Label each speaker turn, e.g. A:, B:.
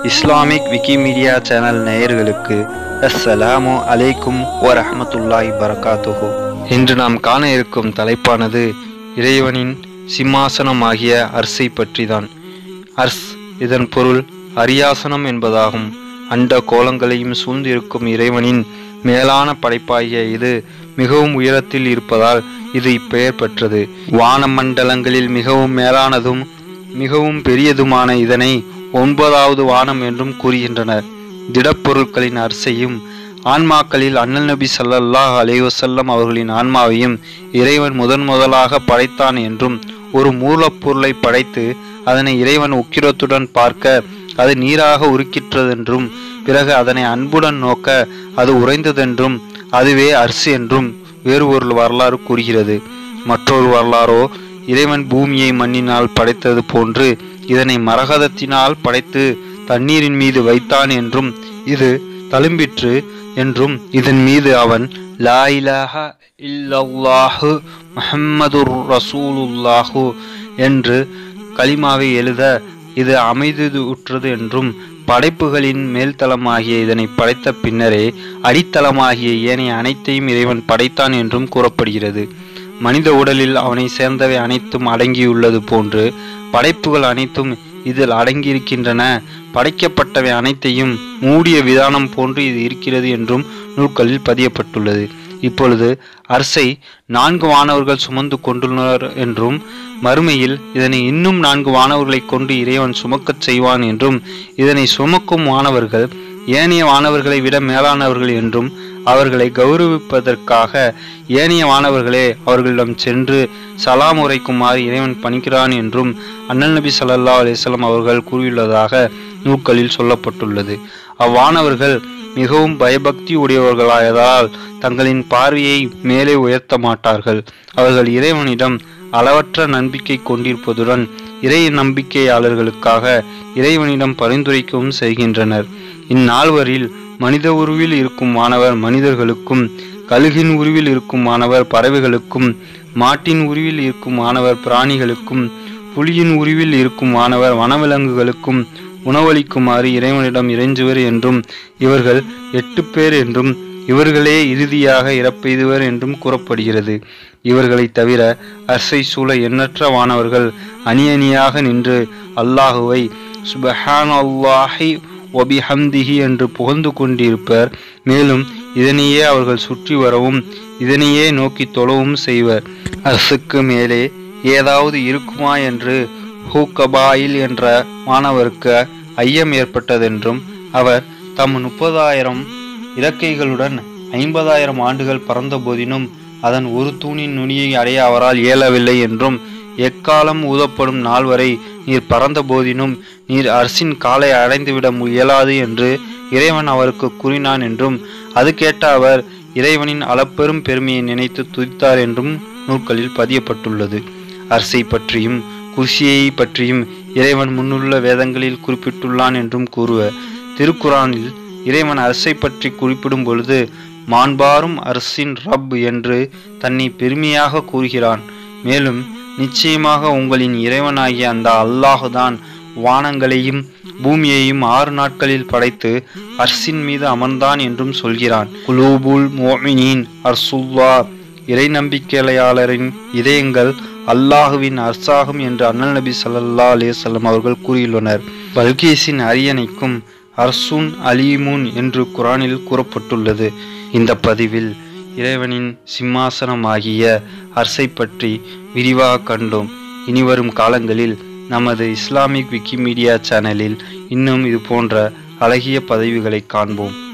A: Islamic Wikimedia channel நேயர்களுக்கு அஸ்ஸலாமு அலைக்கும் வரஹ்மத்துல்லாஹி பரகாத்துஹு இன்று நாம் காண இருக்கும் தலைப்பானது இறைவனின் சிம்மாசனமாகிய அர்ஸை பற்றிதான் அர்ஸ் இதன் பொருள் அரியாசனம் என்பதாகும் அண்ட கோலங்களையும் சூழ்ந்திருக்கும் இறைவனின் மேலான படைப்பாகிய இது மிகவும் உயரத்தில் இருப்பதால் இது இப்பெயர் பெற்றது வானமண்டலங்களில் மிகவும் மேலானதும் மிகவும் பெரியதுமான இதனை ஒன்பதாவது வானம் என்றும் கூறுகின்றனர் திடப்பொருட்களின் அரிசையும் ஆன்மாக்களில் அண்ணல் நபி ஸல்லல்லாஹு அலைஹி வஸல்லம் அவர்களின் ஆன்மாவையும் இறைவன் முதன் முதலாக படைத்தான் என்றும் ஒரு மூலப்பொருளை படைத்து அதனை இறைவன் உக்கிரத்துடன் பார்க்க அது நீராக உருக்கிற்றதென்றும் பிறகு அதனை அன்புடன் நோக்க அது உறைந்ததென்றும் அதுவே அரிசி என்றும் வேறு ஒரு வரலாறு கூறுகிறது மற்றொரு வரலாறோ இறைவன் பூமியை மண்ணினால் படைத்தது போன்று இதனை மரகதத்தினால் படைத்து தண்ணீரின் மீது வைத்தான் என்றும் இது தழும்பிற்று என்றும் இதன் மீது அவன் லா இலாஹ இல்லல்லாஹு முஹம்மதுர் ரசூலுல்லாஹு என்று கலிமாவை எழுத இது அமைதியுற்றது என்றும் படைப்புகளின் மேல்தளமாகிய இதனை படைத்த பின்னரே அடித்தளமாகிய ஏனைய அனைத்தையும் இறைவன் படைத்தான் என்றும் கூறப்படுகிறது மனித உடலில் அவனை சேர்ந்தவை அனைத்தும் அடங்கியுள்ளது போன்று படைப்புகள் அனைத்தும் இதில் அடங்கியிருக்கின்றன படைக்கப்பட்டவை அனைத்தையும் மூடிய விதானம் போன்று இது இருக்கிறது என்றும் நூல்களில் பதியப்பட்டுள்ளது இப்பொழுது அர்சை நான்கு வானவர்கள் சுமந்து கொண்டுள்ளனர் என்றும் மறுமையில் இதனை இன்னும் நான்கு வானவர்களை கொண்டு இறைவன் சுமக்கச் செய்வான் என்றும் இதனை சுமக்கும் வானவர்கள் ஏனைய வானவர்களை விட மேலானவர்கள் என்றும் அவர்களை கௌரவிப்பதற்காக ஏனைய வானவர்களே அவர்களிடம் சென்று சலாம் உரைக்குமாறு இறைவன் பணிக்கிறான் என்றும் அண்ணல் நபி சல்லா அலிஸ்லாம் அவர்கள் கூறியுள்ளதாக நூல்களில் சொல்லப்பட்டுள்ளது அவ்வானவர்கள் மிகவும் பயபக்தி உடையவர்களாயதால் தங்களின் பார்வையை மேலே உயர்த்த மாட்டார்கள் அவர்கள் இறைவனிடம் அளவற்ற நம்பிக்கை கொண்டிருப்பதுடன் இறை நம்பிக்கையாளர்களுக்காக இறைவனிடம் பரிந்துரைக்கவும் செய்கின்றனர் இந்நால்வரில் மனித உருவில் இருக்கும் மாணவர் மனிதர்களுக்கும் கழுகின் உருவில் இருக்கும் மாணவர் பறவைகளுக்கும் மாட்டின் உருவில் இருக்கும் மாணவர் பிராணிகளுக்கும் புலியின் உருவில் இருக்கும் மாணவர் வனவிலங்குகளுக்கும் உணவளிக்குமாறு இறைவனிடம் இறைஞ்சுவர் என்றும் இவர்கள் எட்டு பேர் என்றும் இவர்களே இறுதியாக இறப்பெய்துவர் என்றும் கூறப்படுகிறது இவர்களை தவிர அர்சை சூழ எண்ணற்ற வானவர்கள் அணி அணியாக நின்று அல்லாஹுவை சுபஹான் அல்லாஹி ஒபிஹம்திஹி என்று புகழ்ந்து கொண்டிருப்பர் மேலும் இதனையே அவர்கள் சுற்றி வரவும் இதனையே நோக்கி தொழவும் செய்வர் அரசுக்கு மேலே ஏதாவது இருக்குமா என்று ஹூகபாயில் என்ற மாணவருக்கு ஐயம் ஏற்பட்டதென்றும் அவர் தம் முப்பதாயிரம் இறக்கைகளுடன் ஐம்பதாயிரம் ஆண்டுகள் பறந்த போதினும் அதன் ஒரு தூணின் நுனியை அடைய அவரால் இயலவில்லை என்றும் எக்காலம் ஊதப்படும் நாள் வரை நீர் பறந்த போதினும் நீர் அரசின் காலை அடைந்துவிட இயலாது என்று இறைவன் அவருக்கு கூறினான் என்றும் அது கேட்ட அவர் இறைவனின் அளப்பெரும் பெருமையை நினைத்து துதித்தார் என்றும் நூல்களில் பதியப்பட்டுள்ளது அரசை பற்றியும் குர்சியை பற்றியும் இறைவன் முன்னுள்ள வேதங்களில் குறிப்பிட்டுள்ளான் என்றும் கூறுவர் திருக்குறானில் இறைவன் அரசை பற்றி குறிப்பிடும் பொழுது மாண்பாரும் அரசின் ரப் என்று தன்னை பெருமையாக கூறுகிறான் மேலும் நிச்சயமாக உங்களின் இறைவனாகிய அந்த அல்லாஹுதான் வானங்களையும் பூமியையும் ஆறு நாட்களில் படைத்து அர்சின் மீது அமர்ந்தான் என்றும் சொல்கிறான் குலூபுல் மோமினின் அர்சுல்லா இறை நம்பிக்கையாளரின் இதயங்கள் அல்லாஹுவின் அர்சாகும் என்று அண்ணல் நபி சல்லா அலிசல்லம் அவர்கள் கூறியுள்ளனர் பல்கேஸின் அரியணைக்கும் அர்சுன் அலீமுன் என்று குரானில் கூறப்பட்டுள்ளது இந்த பதிவில் இறைவனின் சிம்மாசனமாகிய அர்சை பற்றி விரிவாக கண்டோம் இனிவரும் காலங்களில் நமது இஸ்லாமிக் விக்கிமீடியா சேனலில் இன்னும் இது போன்ற அழகிய பதவிகளை காண்போம்